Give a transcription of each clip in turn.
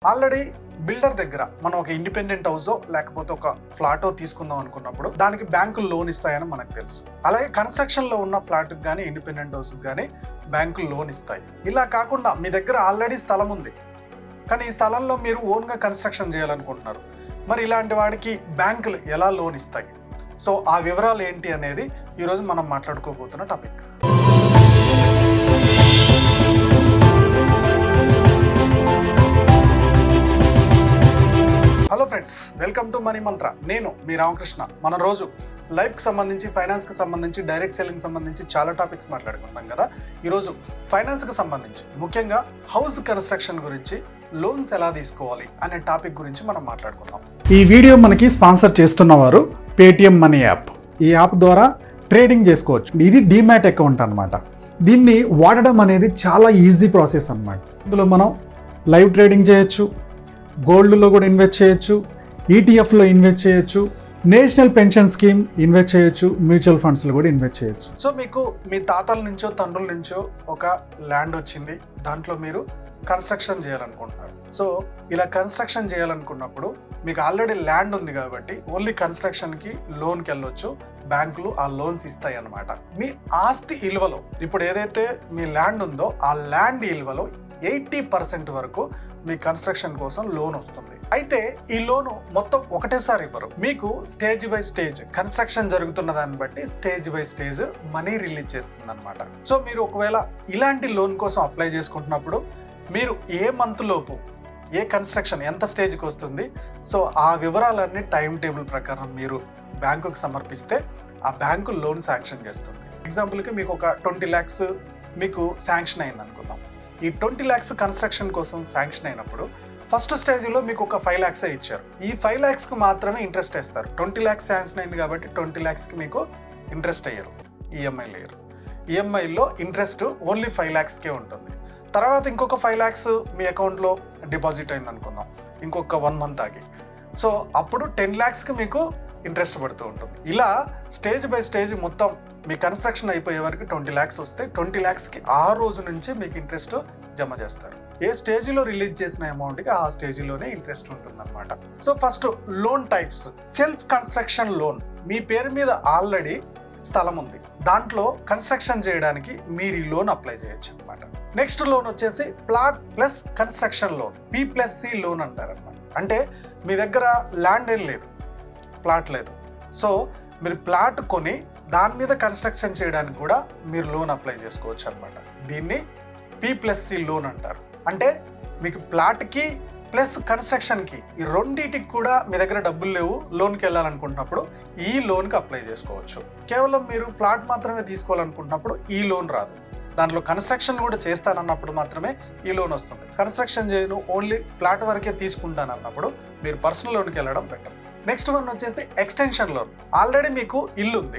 already builder దగ్గర మనం ఒక ఇండిపెండెంట్ హౌసో లేకపోతే ఒక ఫ్లాటో తీసుకుందాం అనుకున్నప్పుడు దానికి బ్యాంకులు లోన్ ఇస్తాయని మనకు తెలుసు అలాగే కన్స్ట్రక్షన్ లో ఉన్న ఫ్లాట్ కానీ ఇండిపెండెంట్ హౌస్ కానీ బ్యాంకులు లోన్ ఇస్తాయి ఇలా కాకుండా మీ దగ్గర ఆల్రెడీ స్థలం ఉంది కానీ ఈ స్థలంలో మీరు ఓన్ గా కన్స్ట్రక్షన్ చేయాలనుకుంటున్నారు మరి ఇలాంటి వాడికి బ్యాంకులు ఎలా లోన్ ఇస్తాయి సో ఆ వివరాలు ఏంటి అనేది ఈరోజు మనం మాట్లాడుకోబోతున్న topic hello friends welcome to money Mantra నేను మీ రామకృష్ణ మన రోజు లైఫ్ కి సంబంధించి ఫైనాన్స్ కి సంబంధించి డైరెక్ట్ సెల్లింగ్ సంబంధించి చాలా టాపిక్స్ మాట్లాడుకుంటాం కదా ఈరోజు ఫైనాన్స్ కి సంబంధించి ముఖ్యంగా హౌస్ కన్స్ట్రక్షన్ గురించి లోన్స్ ఎలా తీసుకోవాలి అనే టాపిక్ గురించి మనం మాట్లాడుకుందాం ఈ వీడియో మనకి స్పాన్సర్ చేస్తున్నవారు పేటిఎం మనీ యాప్ ఈ యాప్ ద్వారా ట్రేడింగ్ చేసుకోవచ్చు ఇది డిమాట్ అకౌంట్ అన్నమాట దీన్ని వాడడం అనేది చాలా ఈజీ ప్రాసెస్ అన్నమాట ఇందులో మనం లైవ్ ట్రేడింగ్ చేయొచ్చు గోల్డ్లో కూడా ఇన్వెస్ట్ చేయొచ్చు ఈటీఎఫ్లో ఇన్వెస్ట్ చేయొచ్చు నేషనల్ పెన్షన్ స్కీమ్ ఇన్వెస్ట్ చేయొచ్చు మ్యూచువల్ ఫండ్స్లో కూడా ఇన్వెస్ట్ చేయొచ్చు సో మీకు మీ తాతల నుంచో తండ్రుల నుంచో ఒక ల్యాండ్ వచ్చింది దాంట్లో మీరు కన్స్ట్రక్షన్ చేయాలనుకుంటున్నారు సో ఇలా కన్స్ట్రక్షన్ చేయాలనుకున్నప్పుడు మీకు ఆల్రెడీ ల్యాండ్ ఉంది కాబట్టి ఓన్లీ కన్స్ట్రక్షన్ కి లోన్ కి వెళ్ళొచ్చు బ్యాంకులు ఆ లోన్స్ ఇస్తాయి అన్నమాట మీ ఆస్తి ఇలువలో ఇప్పుడు ఏదైతే మీ ల్యాండ్ ఉందో ఆ ల్యాండ్ ఇలువలో ఎయిటీ పర్సెంట్ వరకు మీ కన్స్ట్రక్షన్ కోసం లోన్ వస్తుంది అయితే ఈ లోను మొత్తం ఒకటేసారి ఇవ్వరు మీకు స్టేజ్ బై స్టేజ్ కన్స్ట్రక్షన్ జరుగుతున్న దాన్ని బట్టి stage by stage money release చేస్తుంది అనమాట సో మీరు ఒకవేళ ఇలాంటి లోన్ కోసం అప్లై చేసుకుంటున్నప్పుడు మీరు ఏ మంత్ లోపు ఏ కన్స్ట్రక్షన్ ఎంత స్టేజ్కి వస్తుంది సో ఆ వివరాలన్నీ టైం టేబుల్ ప్రకారం మీరు బ్యాంకుకి సమర్పిస్తే ఆ బ్యాంకు లోన్ శాంక్షన్ చేస్తుంది ఎగ్జాంపుల్కి మీకు ఒక ట్వంటీ ల్యాక్స్ మీకు శాంక్షన్ అయింది అనుకుందాం ఈ ట్వంటీ ల్యాక్స్ కన్స్ట్రక్షన్ కోసం శాంక్షన్ అయినప్పుడు ఫస్ట్ స్టేజ్లో మీకు ఒక ఫైవ్ ల్యాక్స్ ఇచ్చారు ఈ ఫైవ్ ల్యాక్స్కి మాత్రమే ఇంట్రెస్ట్ వేస్తారు ట్వంటీ ల్యాక్స్ శాంక్షన్ అయింది కాబట్టి ట్వంటీ ల్యాక్స్కి మీకు ఇంట్రెస్ట్ అయ్యారు ఈఎంఐ లేరు ఈఎంఐలో ఇంట్రెస్ట్ ఓన్లీ ఫైవ్ ల్యాక్స్కే ఉంటుంది తర్వాత ఇంకొక ఫైవ్ ల్యాక్స్ మీ అకౌంట్లో డిపాజిట్ అయింది అనుకుందాం ఇంకొక వన్ మంత్ ఆగి సో అప్పుడు టెన్ ల్యాక్స్కి మీకు ఇంట్రెస్ట్ పడుతూ ఉంటుంది ఇలా స్టేజ్ బై స్టేజ్ మొత్తం మీ కన్స్ట్రక్షన్ అయిపోయే వరకు ట్వంటీ ల్యాక్స్ వస్తే ట్వంటీ ల్యాక్స్కి ఆ రోజు నుంచి మీకు ఇంట్రెస్ట్ జమ చేస్తారు ఏ స్టేజ్లో రిలీజ్ చేసిన అమౌంట్కి ఆ స్టేజ్లోనే ఇంట్రెస్ట్ ఉంటుంది అనమాట so first loan types self construction loan మీ పేరు మీద ఆల్రెడీ స్థలం ఉంది దాంట్లో కన్స్ట్రక్షన్ చేయడానికి మీరు ఈ లోన్ అప్లై చేయొచ్చు అనమాట నెక్స్ట్ లోన్ వచ్చేసి plot plus construction loan P plus C loan అంటారు అనమాట అంటే మీ దగ్గర ల్యాండ్ ఏం లేదు ప్లాట్ లేదు సో మీరు ప్లాట్ కొని దాని మీద కన్స్ట్రక్షన్ చేయడానికి కూడా మీరు లోన్ అప్లై చేసుకోవచ్చు అనమాట దీన్ని పి ప్లస్ సి లోన్ అంటారు అంటే మీకు ప్లాట్కి ప్లస్ కన్స్ట్రక్షన్కి ఈ రెండింటికి కూడా మీ దగ్గర డబ్బులు లేవు లోన్కి వెళ్ళాలనుకుంటున్నప్పుడు ఈ లోన్కి అప్లై చేసుకోవచ్చు కేవలం మీరు ఫ్లాట్ మాత్రమే తీసుకోవాలనుకుంటున్నప్పుడు ఈ లోన్ రాదు దాంట్లో కన్స్ట్రక్షన్ కూడా చేస్తానన్నప్పుడు మాత్రమే ఈ లోన్ వస్తుంది కన్స్ట్రక్షన్ చేయను ఓన్లీ ఫ్లాట్ వరకే తీసుకుంటానన్నప్పుడు మీరు పర్సనల్ లోన్కి వెళ్ళడం బెటర్ నెక్స్ట్ వన్ వచ్చేసి ఎక్స్టెన్షన్ లోన్ ఆల్రెడీ మీకు ఇల్లు ఉంది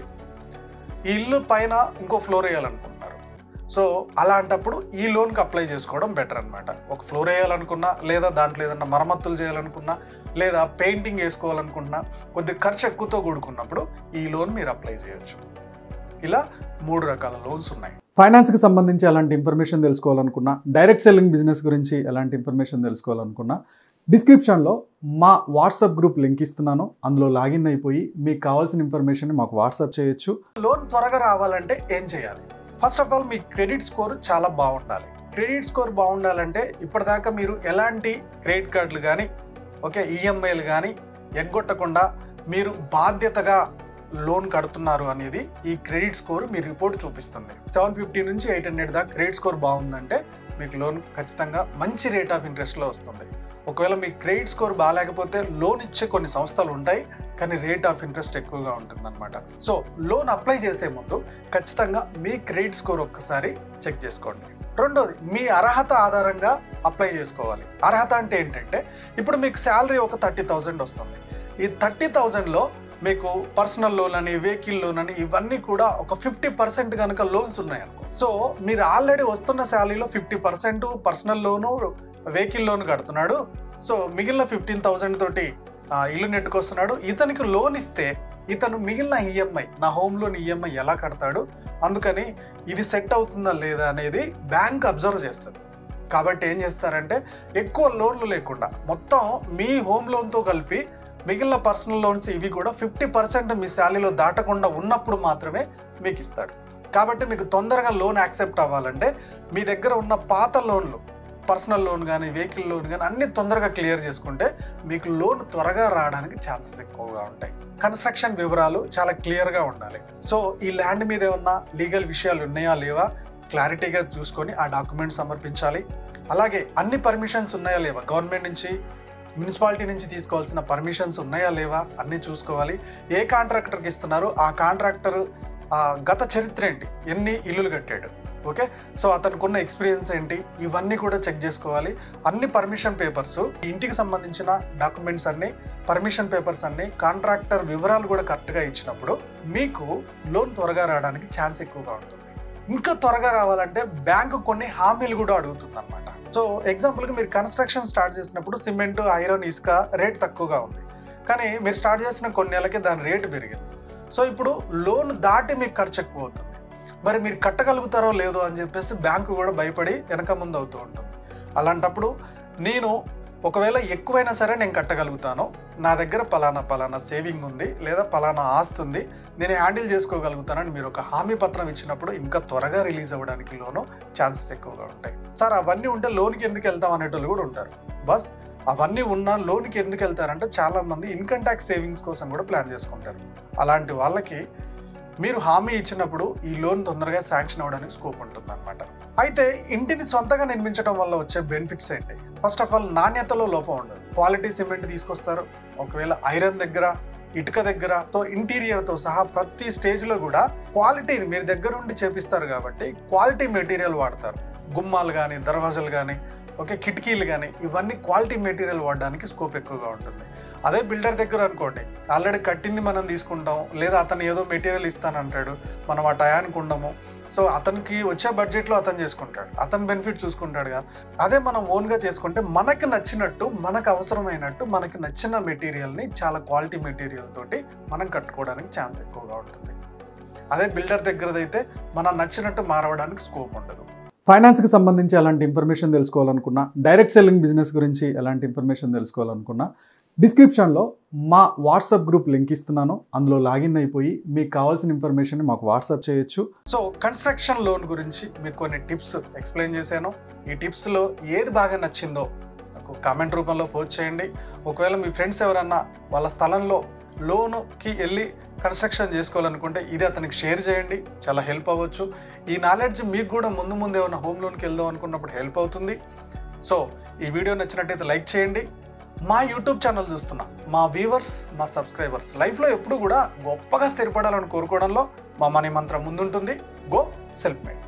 ఈ ఇల్లు పైన ఇంకో ఫ్లోర్ వేయాలనుకుంటున్నారు సో అలాంటప్పుడు ఈ లోన్కి అప్లై చేసుకోవడం బెటర్ అనమాట ఒక ఫ్లోర్ వేయాలనుకున్నా లేదా దాంట్లో ఏదన్నా మరమ్మతులు చేయాలనుకున్నా లేదా పెయింటింగ్ వేసుకోవాలనుకున్నా కొద్దిగా ఖర్చు ఎక్కువతో కూడుకున్నప్పుడు ఈ లోన్ మీరు అప్లై చేయొచ్చు ఇలా మూడు రకాల లోన్స్ ఉన్నాయి ఫైనాన్స్కి సంబంధించి ఎలాంటి ఇన్ఫర్మేషన్ తెలుసుకోవాలనుకున్నా డైరెక్ట్ సెల్లింగ్ బిజినెస్ గురించి ఎలాంటి ఇన్ఫర్మేషన్ తెలుసుకోవాలనుకున్నా డిస్క్రిప్షన్లో మా వాట్సాప్ గ్రూప్ లింక్ ఇస్తున్నాను అందులో లాగిన్ అయిపోయి మీకు కావాల్సిన ఇన్ఫర్మేషన్ మాకు వాట్సాప్ చేయొచ్చు లోన్ త్వరగా రావాలంటే ఏం చేయాలి ఫస్ట్ ఆఫ్ ఆల్ మీ క్రెడిట్ స్కోర్ చాలా బాగుండాలి క్రెడిట్ స్కోర్ బాగుండాలంటే ఇప్పటిదాకా మీరు ఎలాంటి క్రెడిట్ కార్డులు కానీ ఓకే ఈఎంఐలు కానీ ఎగ్గొట్టకుండా మీరు బాధ్యతగా లోన్ కడుతున్నారు అనేది ఈ క్రెడిట్ స్కోర్ మీ రిపోర్ట్ చూపిస్తుంది సెవెన్ ఫిఫ్టీ నుంచి ఎయిట్ హండ్రెడ్ దాకా క్రెడిట్ స్కోర్ బాగుందంటే మీకు లోన్ ఖచ్చితంగా మంచి రేట్ ఆఫ్ ఇంట్రెస్ట్లో వస్తుంది ఒకవేళ మీ క్రెడిట్ స్కోర్ బాగాలేకపోతే లోన్ ఇచ్చే కొన్ని సంస్థలు ఉంటాయి కానీ రేట్ ఆఫ్ ఇంట్రెస్ట్ ఎక్కువగా ఉంటుందన్నమాట సో లోన్ అప్లై చేసే ముందు ఖచ్చితంగా మీ క్రెడిట్ స్కోర్ ఒక్కసారి చెక్ చేసుకోండి రెండోది మీ అర్హత ఆధారంగా అప్లై చేసుకోవాలి అర్హత అంటే ఏంటంటే ఇప్పుడు మీకు శాలరీ ఒక థర్టీ థౌజండ్ వస్తుంది ఈ థర్టీ థౌజండ్లో మీకు పర్సనల్ లోన్ అని వెహికల్ లోన్ అని ఇవన్నీ కూడా ఒక ఫిఫ్టీ పర్సెంట్ కనుక లోన్స్ ఉన్నాయనుకో సో మీరు ఆల్రెడీ వస్తున్న శాలరీలో fifty percent personal loan vehicle loan కడుతున్నాడు సో మిగిలిన ఫిఫ్టీన్ థౌసండ్ తోటి ఆ, ఇల్లు నెట్టుకొస్తున్నాడు ఇతనికి లోన్ ఇస్తే ఇతను మిగిలిన ఈఎంఐ నా హోమ్ లోన్ ఈఎంఐ ఎలా కడతాడు అందుకని ఇది సెట్ అవుతుందా లేదా అనేది బ్యాంక్ అబ్జర్వ్ చేస్తుంది కాబట్టి ఏం చేస్తారంటే ఎక్కువ లోన్లు లేకుండా మొత్తం మీ హోమ్ లోన్తో కలిపి మిగిలిన పర్సనల్ లోన్స్ ఇవి కూడా ఫిఫ్టీ పర్సెంట్ మీ శాలీలో దాటకుండా ఉన్నప్పుడు మాత్రమే మీకు ఇస్తాడు కాబట్టి మీకు తొందరగా లోన్ యాక్సెప్ట్ అవ్వాలంటే మీ దగ్గర ఉన్న పాత లోన్లు పర్సనల్ లోన్ కానీ వెహికల్ లోన్ కానీ అన్ని తొందరగా క్లియర్ చేసుకుంటే మీకు లోన్ త్వరగా రావడానికి ఛాన్సెస్ ఎక్కువగా ఉంటాయి కన్స్ట్రక్షన్ వివరాలు చాలా క్లియర్గా ఉండాలి సో ఈ ల్యాండ్ మీద ఏమన్నా లీగల్ విషయాలు ఉన్నాయా లేవా క్లారిటీగా చూసుకొని ఆ డాక్యుమెంట్ సమర్పించాలి అలాగే అన్ని పర్మిషన్స్ ఉన్నాయా లేవా గవర్నమెంట్ నుంచి మున్సిపాలిటీ నుంచి తీసుకోవాల్సిన పర్మిషన్స్ ఉన్నాయా లేవా అన్ని చూసుకోవాలి ఏ కాంట్రాక్టర్కి ఇస్తున్నారు ఆ కాంట్రాక్టర్ గత చరిత్ర ఏంటి ఎన్ని ఇల్లులు కట్టాడు ఓకే సో అతనికి ఉన్న ఎక్స్పీరియన్స్ ఏంటి ఇవన్నీ కూడా చెక్ చేసుకోవాలి అన్ని పర్మిషన్ పేపర్స్ ఇంటికి సంబంధించిన డాక్యుమెంట్స్ అన్ని పర్మిషన్ పేపర్స్ అన్ని కాంట్రాక్టర్ వివరాలు కూడా కరెక్ట్గా ఇచ్చినప్పుడు మీకు లోన్ త్వరగా రావడానికి ఛాన్స్ ఎక్కువగా ఉంటుంది ఇంకా త్వరగా రావాలంటే బ్యాంకు కొన్ని హామీలు కూడా అడుగుతుంది అనమాట సో ఎగ్జాంపుల్కి మీరు కన్స్ట్రక్షన్ స్టార్ట్ చేసినప్పుడు సిమెంట్ ఐరన్ ఇసుక రేట్ తక్కువగా ఉంది కానీ మీరు స్టార్ట్ చేసిన కొన్ని నెలలకి దాని రేటు పెరిగింది సో ఇప్పుడు లోన్ దాటి మీకు ఖర్చు ఎక్కువ అవుతుంది మరి మీరు కట్టగలుగుతారో లేదో అని చెప్పేసి బ్యాంకు కూడా భయపడి వెనక ముందు అవుతూ ఉంటుంది అలాంటప్పుడు నేను ఒకవేళ ఎక్కువైనా సరే నేను కట్టగలుగుతాను నా దగ్గర పలానా పలానా సేవింగ్ ఉంది లేదా పలానా ఆస్తి ఉంది నేను హ్యాండిల్ చేసుకోగలుగుతానని మీరు ఒక హామీ పత్రం ఇచ్చినప్పుడు ఇంకా త్వరగా రిలీజ్ అవ్వడానికి లోను ఛాన్సెస్ ఎక్కువగా ఉంటాయి సార్ అవన్నీ ఉంటే లోన్కి ఎందుకు వెళ్తాం అనేటోళ్ళు కూడా ఉంటారు బస్ అవన్నీ ఉన్న లోన్కి ఎందుకు వెళ్తారంటే చాలా మంది ఇన్కమ్ ట్యాక్స్ సేవింగ్స్ కోసం కూడా ప్లాన్ చేసుకుంటారు అలాంటి వాళ్ళకి మీరు హామీ ఇచ్చినప్పుడు ఈ లోన్ తొందరగా శాంక్షన్ అవ్వడానికి స్కోప్ ఉంటుంది అనమాట అయితే ఇంటిని సొంతంగా నిర్మించడం వల్ల వచ్చే బెనిఫిట్స్ ఏంటి ఫస్ట్ ఆఫ్ ఆల్ నాణ్యతలో లోపం ఉండదు క్వాలిటీ సిమెంట్ తీసుకొస్తారు ఒకవేళ ఐరన్ దగ్గర ఇటుక దగ్గర తో ఇంటీరియర్ తో సహా ప్రతి స్టేజ్ లో కూడా క్వాలిటీ మీరు దగ్గర ఉండి చేపిస్తారు కాబట్టి క్వాలిటీ మెటీరియల్ వాడతారు గుమ్మాలు కానీ దర్వాజాలు కానీ ఓకే కిటికీలు కానీ ఇవన్నీ క్వాలిటీ మెటీరియల్ వాడడానికి స్కోప్ ఎక్కువగా ఉంటుంది అదే బిల్డర్ దగ్గర అనుకోండి ఆల్రెడీ కట్టింది మనం తీసుకుంటాం లేదా అతను ఏదో మెటీరియల్ ఇస్తానంటాడు మనం ఆ టయానికి ఉండము సో అతనికి వచ్చే బడ్జెట్లో అతను చేసుకుంటాడు అతను బెనిఫిట్ చూసుకుంటాడు కదా అదే మనం ఓన్గా చేసుకుంటే మనకు నచ్చినట్టు మనకు అవసరమైనట్టు మనకి నచ్చిన మెటీరియల్ని చాలా క్వాలిటీ మెటీరియల్ తోటి మనం కట్టుకోవడానికి ఛాన్స్ ఎక్కువగా ఉంటుంది అదే బిల్డర్ దగ్గరదైతే మనం నచ్చినట్టు మారవడానికి స్కోప్ ఉండదు ఫైనాన్స్కి సంబంధించి ఎలాంటి ఇన్ఫర్మేషన్ తెలుసుకోవాలనుకున్నా డైరెక్ట్ సెల్లింగ్ బిజినెస్ గురించి ఎలాంటి ఇన్ఫర్మేషన్ తెలుసుకోవాలనుకున్నా డిస్క్రిప్షన్లో మా వాట్సాప్ గ్రూప్ లింక్ ఇస్తున్నాను అందులో లాగిన్ అయిపోయి మీకు కావాల్సిన ఇన్ఫర్మేషన్ మాకు వాట్సాప్ చేయొచ్చు సో కన్స్ట్రక్షన్ లోన్ గురించి మీకు కొన్ని టిప్స్ ఎక్స్ప్లెయిన్ చేశాను ఈ టిప్స్లో ఏది బాగా నచ్చిందో నాకు కామెంట్ రూపంలో పోస్ట్ చేయండి ఒకవేళ మీ ఫ్రెండ్స్ ఎవరన్నా వాళ్ళ స్థలంలో లోనుకి వెళ్ళి కన్స్ట్రక్షన్ చేసుకోవాలనుకుంటే ఇది అతనికి షేర్ చేయండి చాలా హెల్ప్ అవ్వచ్చు ఈ నాలెడ్జ్ మీకు కూడా ముందు ముందు ఏమైనా హోమ్ లోన్కి వెళ్దాం అనుకున్నప్పుడు హెల్ప్ అవుతుంది సో ఈ వీడియో నచ్చినట్టయితే లైక్ చేయండి మా యూట్యూబ్ ఛానల్ చూస్తున్నా మా వ్యూవర్స్ మా సబ్స్క్రైబర్స్ లైఫ్లో ఎప్పుడు కూడా గొప్పగా స్థిరపడాలని కోరుకోవడంలో మా మనీ మంత్రం ముందుంటుంది గో సెల్ఫ్ మేడ్